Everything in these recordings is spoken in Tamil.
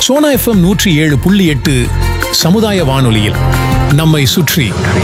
சோனா எஃப்எம் நூற்றி ஏழு புள்ளி எட்டு சமுதாய வானொலியில் நம்மை சுற்றி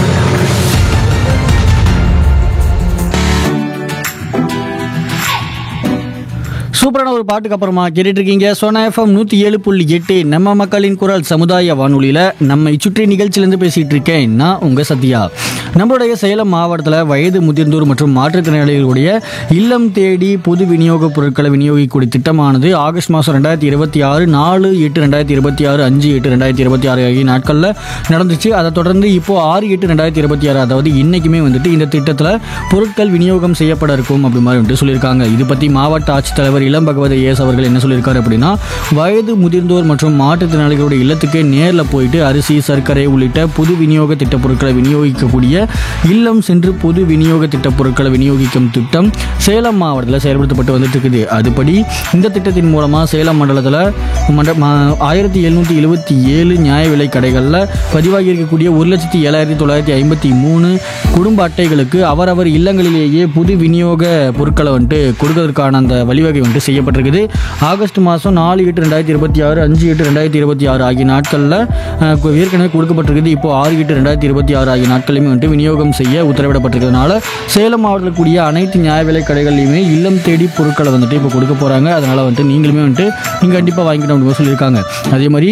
சூப்பரான ஒரு பாட்டுக்கு அப்புறமா கேட்டுட்டு இருக்கீங்க சோனா எஃப்எம் நூற்றி ஏழு புள்ளி எட்டு நம்ம மக்களின் குரல் சமுதாய வானொலியில் நம்மை சுற்றி நிகழ்ச்சியிலேருந்து பேசிகிட்டு இருக்கேன் நான் உங்கள் சத்யா நம்மளுடைய சேலம் மாவட்டத்தில் வயது முதிர்ந்தோர் மற்றும் மாற்றுத்திறனாளிகளுடைய இல்லம் தேடி பொது விநியோகப் பொருட்களை விநியோகிக்கக்கூடிய திட்டமானது ஆகஸ்ட் மாதம் ரெண்டாயிரத்தி இருபத்தி ஆறு நாலு எட்டு ரெண்டாயிரத்தி இருபத்தி ஆறு அஞ்சு எட்டு ரெண்டாயிரத்தி இருபத்தி ஆறு ஆகிய நாட்களில் நடந்துச்சு அதை தொடர்ந்து இப்போ ஆறு எட்டு ரெண்டாயிரத்தி இருபத்தி ஆறு அதாவது இன்னைக்குமே வந்துட்டு இந்த திட்டத்தில் பொருட்கள் விநியோகம் செய்யப்பட இருக்கும் அப்படி மாதிரி வந்துட்டு சொல்லியிருக்காங்க இது பற்றி மாவட்ட ஆட்சித்தலைவர் இளம் பகவத ஏஎஸ் அவர்கள் என்ன சொல்லியிருக்காரு அப்படின்னா வயது முதிர்ந்தோர் மற்றும் மாற்றுத்திறனாளிகளுடைய இல்லத்துக்கு நேரில் போயிட்டு அரிசி சர்க்கரை உள்ளிட்ட பொது விநியோக திட்ட பொருட்களை விநியோகிக்கக்கூடிய இல்லம் சென்று பொது விநியோக திட்ட பொருட்களை விநியோகிக்கும் திட்டம் சேலம் மாவட்டத்தில் செயல்படுத்தப்பட்டு வந்துட்டு இருக்குது அதுபடி இந்த திட்டத்தின் மூலமாக சேலம் மண்டலத்தில் மண்ட ஆயிரத்தி எழுநூற்றி எழுபத்தி ஏழு நியாய விலை கடைகளில் பதிவாகி இருக்கக்கூடிய ஒரு லட்சத்தி ஏழாயிரத்தி தொள்ளாயிரத்தி ஐம்பத்தி மூணு குடும்ப அட்டைகளுக்கு அவரவர் இல்லங்களிலேயே புது விநியோக பொருட்களை வந்துட்டு கொடுக்கறதுக்கான அந்த வழிவகை வந்துட்டு செய்யப்பட்டிருக்குது ஆகஸ்ட் மாதம் நாலு எட்டு ரெண்டாயிரத்தி இருபத்தி ஆறு அஞ்சு எட்டு ரெண்டாயிரத்தி இருபத்தி ஆறு ஆகிய நாட்களில் அஹ், கு- ஏற்கனவே கொடுக்கப்பட்டிருக்குது இப்போ ஆறு எட்டு ரெண்டாயிரத்தி இருபத்தி ஆறு ஆகிய நாட்களையுமே வந்துட்டு விநியோகம் செய்ய உத்தரவிடப்பட்டிருக்கிறதுனால சேலம் மாவட்டத்தில் கூடிய அனைத்து நியாய விலை கடைகள்லையுமே இல்லம் தேடி பொருட்களை வந்துட்டு இப்போ கொடுக்க போகிறாங்க அதனால் வந்துட்டு நீங்களுமே வந்துட்டு நீங்கள் கண்டிப்பாக வாங்கிக்கணும் அப்படின்னு சொல்லியிருக்காங்க அதே மாதிரி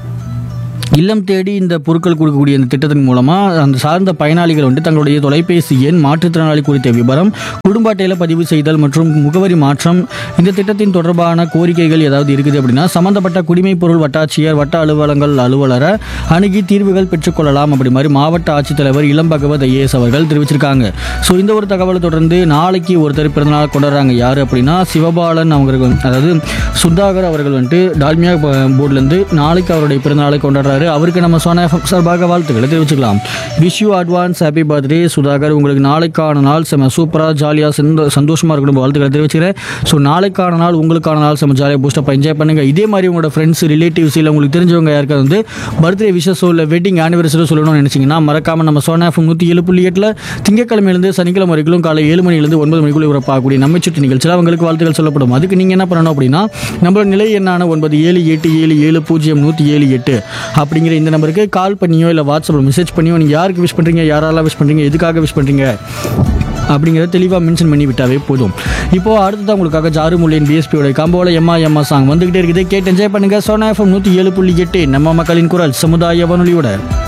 இல்லம் தேடி இந்த பொருட்கள் கொடுக்கக்கூடிய இந்த திட்டத்தின் மூலமாக அந்த சார்ந்த பயனாளிகள் வந்து தங்களுடைய தொலைபேசி எண் மாற்றுத்திறனாளி குறித்த விவரம் குடும்ப அட்டையில் பதிவு செய்தல் மற்றும் முகவரி மாற்றம் இந்த திட்டத்தின் தொடர்பான கோரிக்கைகள் ஏதாவது இருக்குது அப்படின்னா சம்பந்தப்பட்ட குடிமைப் பொருள் வட்டாட்சியர் வட்ட அலுவலங்கள் அலுவலரை அணுகி தீர்வுகள் பெற்றுக்கொள்ளலாம் அப்படி மாதிரி மாவட்ட ஆட்சித்தலைவர் இளம் பகவத் ஐஏஎஸ் அவர்கள் தெரிவிச்சிருக்காங்க ஸோ இந்த ஒரு தகவலை தொடர்ந்து நாளைக்கு ஒருத்தர் பிறந்தநாள் கொண்டாடுறாங்க யார் அப்படின்னா சிவபாலன் அவர்கள் வந்து- அதாவது சுதாகர் அவர்கள் வந்துட்டு டால்மியா போர்ட்லேருந்து நாளைக்கு அவருடைய பிறந்தநாளை கொண்டாடுறாரு அவருக்கு நம்ம சோனா எஃப்எம் சார்பாக வாழ்த்துக்களை தெரிவிச்சுக்கலாம் wish you advance happy birthday Sudhakar உங்களுக்கு நாளைக்கான நாள் செம சூப்பராக ஜாலியாக சந்தோ சந்தோஷமாக இருக்கணும் வாழ்த்துக்களை தெரிவிச்சுக்கிறேன் ஸோ நாளைக்கான நாள் உங்களுக்கான நாள் செம ஜாலியாக பூஸ்டப் என்ஜாய் பண்ணுங்கள் இதே மாதிரி உங்களோட ஃப்ரெண்ட்ஸ் ரிலேட்டிவ்ஸ் இல்லை உங்களுக்கு தெரிஞ்சவங்க யாருக்காவது வந்து பர்த்டே விஷஸோ இல்லை வெட்டிங் ஆனிவர்சரி சொல்லணும்னு நினச்சிங்கன்னா மறக்காமல் நம்ம சோனா எஃப்எம் நூற்றி ஏழு புள்ளி எட்டில் திங்கக்கிழமையிலேருந்து சனிக்கிழமை வரைக்கும் காலை ஏழு மணிலேருந்து ஒன்பது மணிக்குள்ள உறப்பாகக்கூடிய நம்ம சுற்றி நிகழ்ச்சியில் அவங்களுக்கு வாழ்த்துக்கள் சொல்லப்படும் அதுக்கு நீங்கள் என்ன பண்ணணும் அப்படின்னா நம்மளோட நிலை எண்ணான ஒன்பது ஏழு எட்டு ஏழு ஏழு பூஜ்ஜியம் நூற்றி ஏழு எட்டு அப்படிங்கிற இந்த நம்பருக்கு கால் பண்ணியோ இல்லை வாட்ஸ்அப்பில் மெசேஜ் பண்ணியோ நீங்கள் யாருக்கு விஷ் பண்ணுறீங்க யாரெல்லாம் விஷ் பண்ணுறீங்க எதுக்காக விஷ் பண்ணுறீங்க அப்படிங்கிறத தெளிவாக மென்ஷன் பண்ணி விட்டாவே போதும் இப்போது அடுத்ததான் உங்களுக்காக ஜாரு முல்லியன் பிஎஸ்பியோட காம்போல எம்மா எம்மா சாங் வந்துகிட்டே இருக்குது கேட்டு என்ஜாய் பண்ணுங்கள் சோனா எஃப்எம் நூற்றி ஏழு புள்ளி எட்டு நம்ம மக்களின் குரல் சமுதாய வானொலியோட